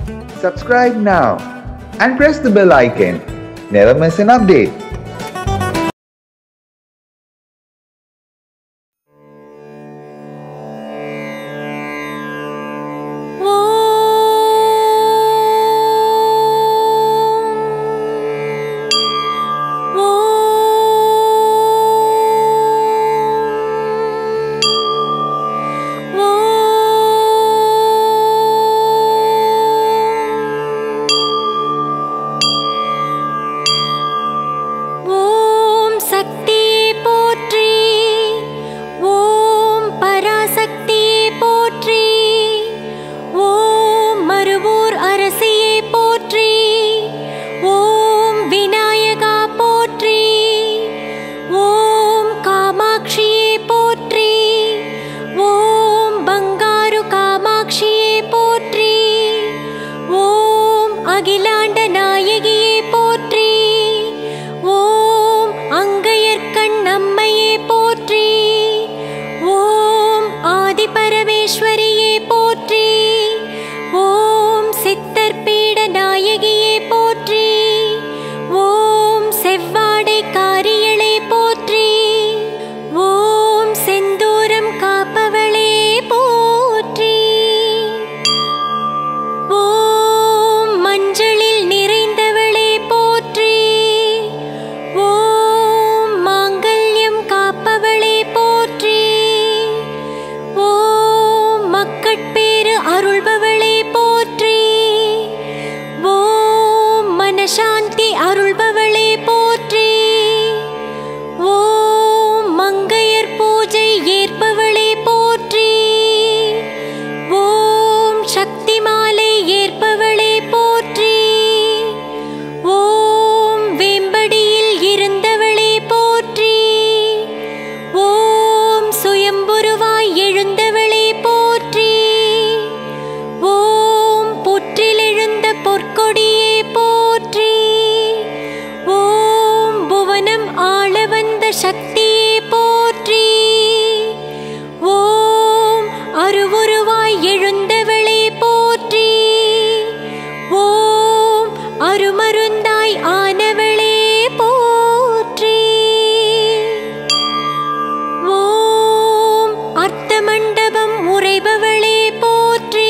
Subscribe now and press the bell icon. Never miss an update. ஓம் சக்தியே போற்றி ஓம் பராசக்தியே போற்றி ஓம் மருவூர் அரசியே போற்றி ஓம் விநாயகா போற்றி ஓம் காமாட்சியே போற்றி ஓம் பங்காரு காமாட்சியே போற்றி ஓம் அகிலாண்ட நாயகியே போற்றி ஓம் அங்கையர்கண் அம்மையே போற்றி ஓம் ஆதிபரமேஸ்வரியே போற்றி ஓம் சித்தர்பீட நாயகியே போற்றி ஓம் செவ்வாடை காரியளே போற்றி ஓம் செந்தூரம் காப்பவளே போற்றி ஓம் மஞ்சளில் நிறைந்தவளே போற்றி ஓம் மாங்கல்யம் காப்பவளே போற்றி ஓம் மக்கட்பேறு அருள்பவளே போற்றி ஓம் மனசாந்தி அருள்பவளே போற்றி ஓம் மங்கையர் பூஜை ஏற்பவளே போற்றி ஓம் சக்தி மாலை ஏற்பவளே போற்றி ஓம் வேம்படியில் இருந்தவளே போற்றி ஓம் சுயம்புருவாய் எழுந்தவளே போற்றி ஓம் புற்றிலெழுந்த பொற்கொடியே போற்றி ஓம் புவனம் ஆள வந்த சக்தியே போற்றி ஓம் அருவுருவாய் எழுந்தவளே போற்றி ஓம் அருமருந்தாய் ஆனவளே போற்றி ஓம் அர்த்த மண்டபம் உறைபவளே போற்றி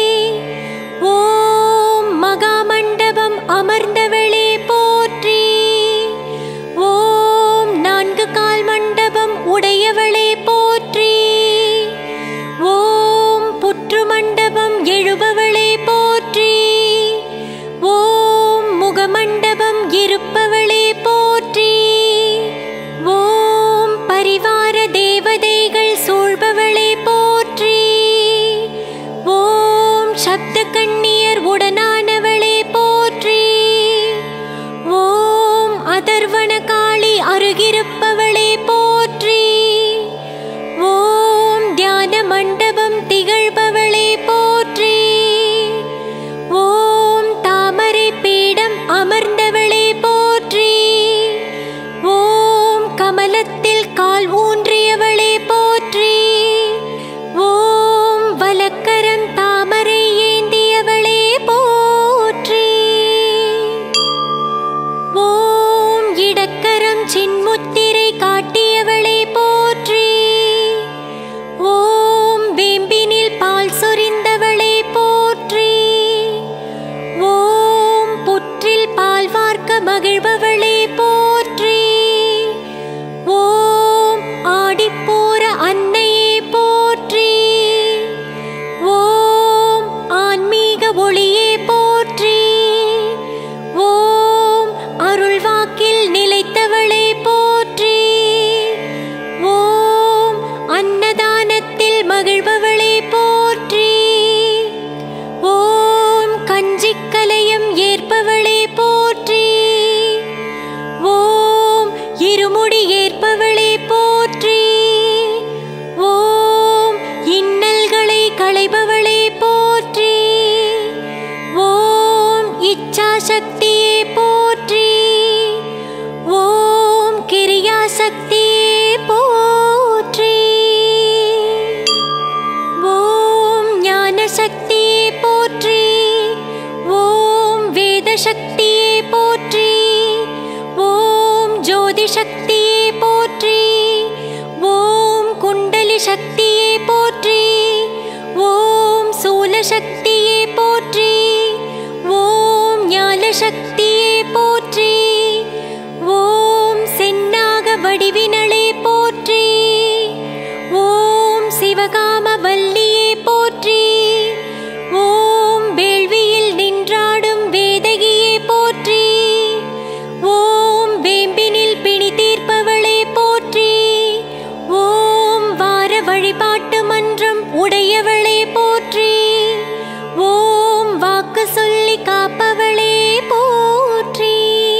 ஓம் மகா மண்டபம் அமர்ந்தவளே போற்றி ஓம் நான்கு கால் மண்டபம் உடையவளே போற்றி ஓம் புற்று மண்டபம் எழுபவளே போற்றி ஓம் முகமண்டபம் இருப்பவளே போற்றி ஓம் பரிவார தேவதைகள் சூழ்பவளே போற்றி ஓம் சப்த கண்ணியர் உடனானவளே போற்றி ஓம் அதர்வன காளி அருகிருப்பவளே போற்றி ஓம் தியான மண்டபம் திகழ்பவளே போற்றி ஓம் தாமரை பீடம் அமர்ந்தவளே போற்றி ஓம் கமலத்தில் கால் ஊன்றியவளே போற்றி ஓம் வலக்கரம் தாமரை ஏந்தியவளே போற்றி ஓம் இடக்கரம் சின்முத்திரை காட்டியவளே போற்றி ஓம் வேம்பினில் பால் சொரிந்தவளே போற்றி ஓம் புற்றில் பால் வார்க்க மகிழ்பவளே போற்றி ஓம் ஆடிப்போற அன்னையே போற்றி ஓம் ஆன்மீக ஒளியே போற்றி ஓம் அருள்வாக்கில் நிலைத்தவளே போற்றி ஓம் அன்னதானத்தில் மகிழ்பவளே போற்றி ஓம் கஞ்சிக்கலையம் ஏற்பவளே போற்றி ஓம் இருமுடி ஏற்பவளே போற்றி ஓம் இன்னல்களை களைபவளே போற்றி ஓம் இச்சாசக்தியே போற்றி ஓம் கிரியாசக்தியே போற்றி ஓம் ஞான சக்தியே போற்றி சக்தியே போற்றி ஓம் ஞான சக்தியே போற்றி ஓம் சென்னாக வடிவினளே போற்றி ஓம் சிவகாம வல்லியே போற்றி ஓம் வேள்வியில் நின்றாடும் வேதகியே போற்றி ஓம் வேம்பினில் பிணி தீர்ப்பவளே போற்றி ஓம் வார வழிபாட்டு மன்றம் உடையவளே போற்றி ஓம் வாக்கு சொல்லி காப்பவளே போற்றி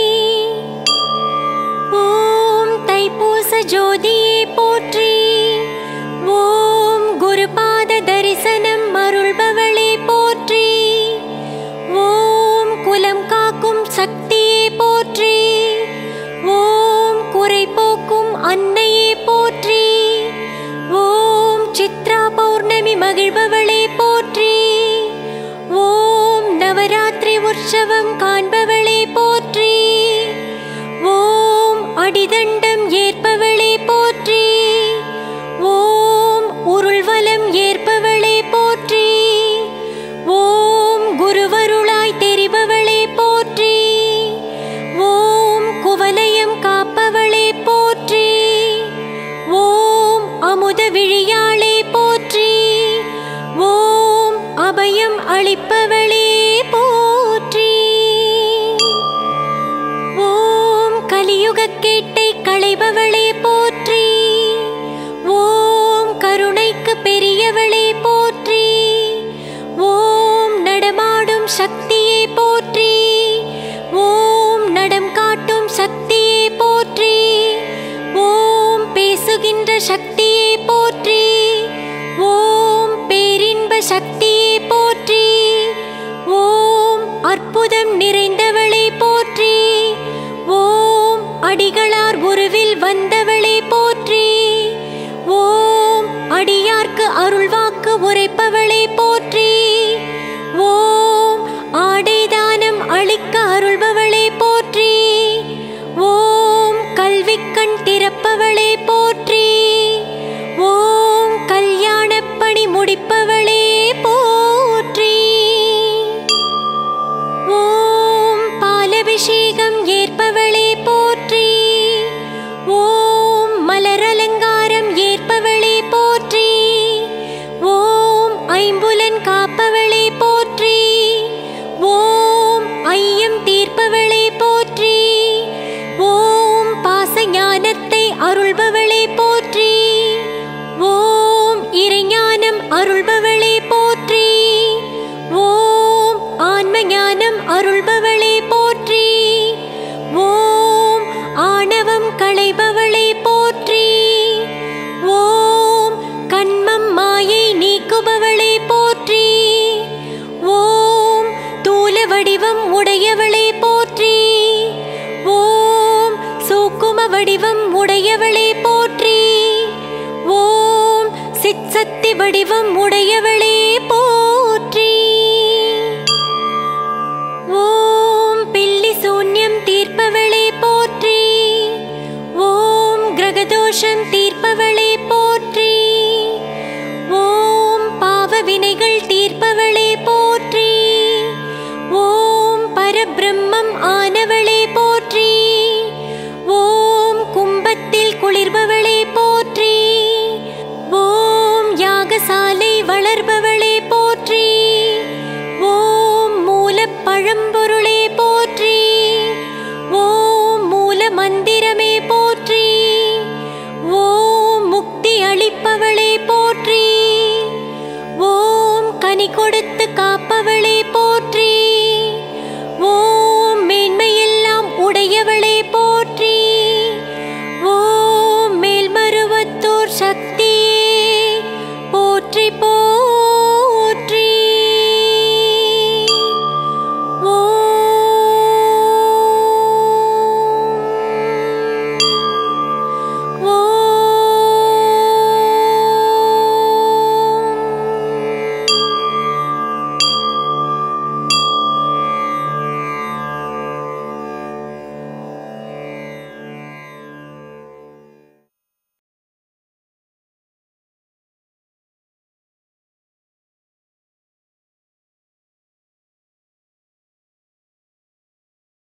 ஓம் தைப்பூச ஜோதியே போற்றி ஓம் குருபாத தரிசனம் அருள்பவளே போற்றி ஓம் குலம் காக்கும் சக்தியே போற்றி ஓம் குறை போக்கும் அன்னையே போற்றி ஓம் சித்ரா பௌர்ணமி மகிழ்பவளே போற்றி ஓம் நவராத்திரி உற்சவம் காண்பவளே போற்றி ஓம் அடிதண்டம் ஏற்பவளே போற்றி ஓம் உருள்வலம் ஏற்பவளே போற்றி ஓம் குருவருளாய் தெரிபவளே போற்றி ஓம் குவலயம் காப்பவளே போற்றி ஓம் அமுத விழியாளே போற்றி ஓம் அபயம் அளிப்பவளே போற்றி ஓம் கலியுகக் கேட்டை களைபவளே போற்றி ஓம் கருணைக்கு பெரியவளே போற்றி ஓம் நடமாடும் சக்தியே போற்றி ஓம் நடம் காட்டும் சக்தியே போற்றி ஓம் பேசுகின்ற சக்தியே போற்றி ஓம் பேரின்ப சக்தியே போற்றி ஓம் அற்புதம் நிறைந்தவளே போற்றி ஓம் அடிகளார் உருவில் வந்தவளே போற்றி ஓம் அடியார்க்கு அருள்வாக்கு உரைப்பவளே போற்றி ஓம் ஆடைதானம் அளிக்க அருள்பவளே போற்றி ஓம் கல்விக்கண் திறப்பவளே போற்றி ஓம் கல்யாணப் பணி முடிப்பவளே போற்றி ஓம் பாலபிஷேகம் ஏற்பவளே போற்றி ஓம் மலரலங்காரம் ஏற்பவளே போற்றி ஓம் ஐம்புலன் காப்பவளே போற்றி ஓம் ஐயம் தீர்ப்பவளே போற்றி ஓம் பாசஞானத்தை அருள்பவளே போற்றி ஓம் இறைஞானம் அருள்பவளே போற்றி ஓம் ஆன்ம ஞானம் அருள்பவளே போற்றி ஓம் ஆணவம் களைபவளே போற்றி ஓம் கண்மம் மாயை நீக்குபவளே போற்றி ஓம் தூல வடிவம் உடையவளே போற்றி ஓம் சூக்கும வடிவம் உடையவளே போற்றி ஓம் சிற்சக்தி வடிவம் உடையவளே